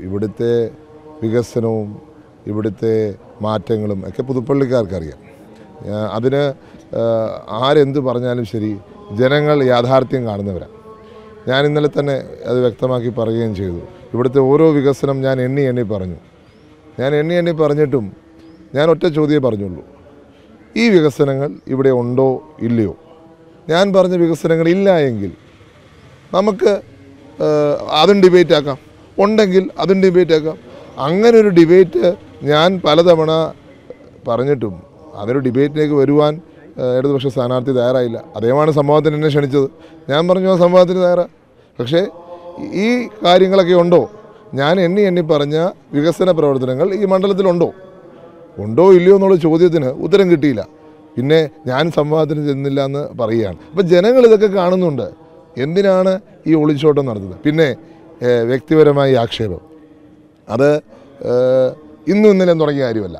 ഇവിടുത്തെ വികസനവും ഇവിടുത്തെ മാറ്റങ്ങളും ഒക്കെ പുതുപ്പള്ളിക്കാർക്കറിയാം ആ, അതിന് ആ, ആരെന്ത് പറഞ്ഞാലും ശരി ജനങ്ങൾ യാഥാർത്ഥ്യം കാണുന്നവരാണ് ഞാൻ ഇന്നലെ തന്നെ അത് വ്യക്തമാക്കി പറയുകയും ചെയ്തു ഇവിടുത്തെ ഓരോ വികസനം ഞാൻ എണ്ണി എണ്ണി പറഞ്ഞു ഞാൻ എണ്ണി എണ്ണി പറഞ്ഞിട്ടും ഞാൻ ഒറ്റ ചോദ്യമേ പറഞ്ഞുള്ളൂ ഈ വികസനങ്ങൾ ഇവിടെ ഉണ്ടോ ഇല്ലയോ ഞാൻ പറഞ്ഞ വികസനങ്ങൾ ഇല്ല എങ്കിൽ നമുക്ക് ഏഹ്, അതും ഡിബേറ്റ് ആക്കാം ഉണ്ടെങ്കിൽ അതും ഡിബേറ്റ് ആക്കാം അങ്ങനെ ഒരു ഡിബേറ്റ് ഞാൻ പലതവണ പറഞ്ഞിട്ടും അതൊരു ഡിബേറ്റിലേക്ക് വരുവാൻ ഏഹ്, ഇടതുപക്ഷ സ്ഥാനാർത്ഥി തയ്യാറായില്ല അദ്ദേഹമാണ് സംഭവത്തിന് എന്നെ ക്ഷണിച്ചത് ഞാൻ പറഞ്ഞു ആ സംഭവത്തിന് തയ്യാറാ പക്ഷേ ഈ കാര്യങ്ങളൊക്കെ ഉണ്ടോ ഞാൻ എണ്ണി എണ്ണി പറഞ്ഞ വികസന പ്രവർത്തനങ്ങൾ ഈ മണ്ഡലത്തിലുണ്ടോ ഉണ്ടോ ഇല്ലയോ എന്നുള്ള ചോദ്യത്തിന് ഉത്തരം കിട്ടിയില്ല പിന്നെ ഞാൻ സംവാദത്തിന് ചെന്നില്ല എന്ന് പറയുകയാണ് അപ്പം ജനങ്ങൾ ഇതൊക്കെ കാണുന്നുണ്ട് എന്തിനാണ് ഈ ഒളിച്ചോട്ടം നടത്തുന്നത് പിന്നെ ഏഹ്, വ്യക്തിപരമായ ആക്ഷേപം അത് ഏഹ്, ഇന്നും ഇന്നലെ തുടങ്ങിയ കാര്യമല്ല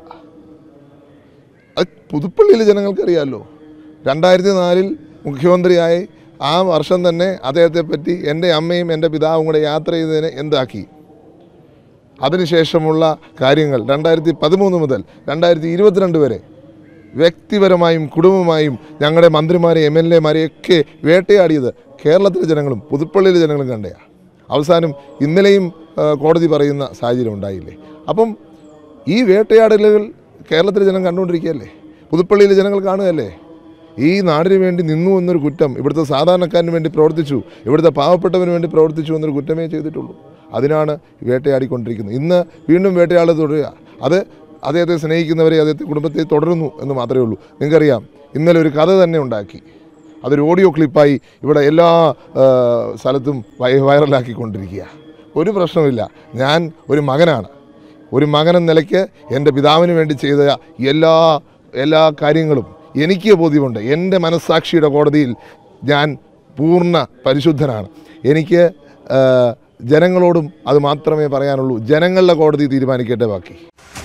അത് പുതുപ്പള്ളിയിലെ ജനങ്ങൾക്കറിയാമല്ലോ രണ്ടായിരത്തി നാലിൽ മുഖ്യമന്ത്രിയായി ആ വർഷം തന്നെ അദ്ദേഹത്തെ പറ്റി എൻ്റെ അമ്മയും എൻ്റെ പിതാവും കൂടെ യാത്ര ചെയ്തതിനെ എന്താക്കി അതിനുശേഷമുള്ള കാര്യങ്ങൾ രണ്ടായിരത്തി പതിമൂന്ന് മുതൽ രണ്ടായിരത്തി ഇരുപത്തിരണ്ട് വരെ വ്യക്തിപരമായും കുടുംബമായും ഞങ്ങളുടെ മന്ത്രിമാരെ എം എൽ എമാരെയൊക്കെ വേട്ടയാടിയത് കേരളത്തിലെ ജനങ്ങളും പുതുപ്പള്ളിയിലെ ജനങ്ങളും കണ്ടയാണ് അവസാനം ഇന്നലെയും ആ, കോടതി പറയുന്ന സാഹചര്യം ഉണ്ടായില്ലേ അപ്പം ഈ വേട്ടയാടലുകൾ കേരളത്തിലെ ജനം കണ്ടുകൊണ്ടിരിക്കുകയല്ലേ പുതുപ്പള്ളിയിലെ ജനങ്ങൾ കാണുകയല്ലേ ഈ നാടിന് വേണ്ടി നിന്നു എന്നൊരു കുറ്റം ഇവിടുത്തെ സാധാരണക്കാരന് വേണ്ടി പ്രവർത്തിച്ചു ഇവിടുത്തെ പാവപ്പെട്ടവന് വേണ്ടി പ്രവർത്തിച്ചു എന്നൊരു കുറ്റമേ ചെയ്തിട്ടുള്ളൂ അതിനാണ് വേട്ടയാടിക്കൊണ്ടിരിക്കുന്നത് ഇന്ന് വീണ്ടും വേട്ടയാടൽ തുടരുക അത് അദ്ദേഹത്തെ സ്നേഹിക്കുന്നവരെ അദ്ദേഹത്തെ കുടുംബത്തെ തുടരുന്നു എന്ന് മാത്രമേ ഉള്ളൂ നിങ്ങൾക്കറിയാം ഇന്നലെ ഒരു കഥ തന്നെ ഉണ്ടാക്കി അതൊരു ഓഡിയോ ക്ലിപ്പായി ഇവിടെ എല്ലാ ആ, സ്ഥലത്തും വൈ- വൈറലാക്കിക്കൊണ്ടിരിക്കുക ഒരു പ്രശ്നമില്ല ഞാൻ ഒരു മകനാണ് ഒരു മകനെന്ന നിലയ്ക്ക് എൻ്റെ പിതാവിന് വേണ്ടി ചെയ്ത എല്ലാ എല്ലാ കാര്യങ്ങളും എനിക്ക് ബോധ്യമുണ്ട് എൻ്റെ മനസ്സാക്ഷിയുടെ കോടതിയിൽ ഞാൻ പൂർണ്ണ പരിശുദ്ധനാണ് എനിക്ക് ആ, ജനങ്ങളോടും അത് മാത്രമേ പറയാനുള്ളൂ ജനങ്ങളുടെ കോടതി തീരുമാനിക്കട്ടെ ബാക്കി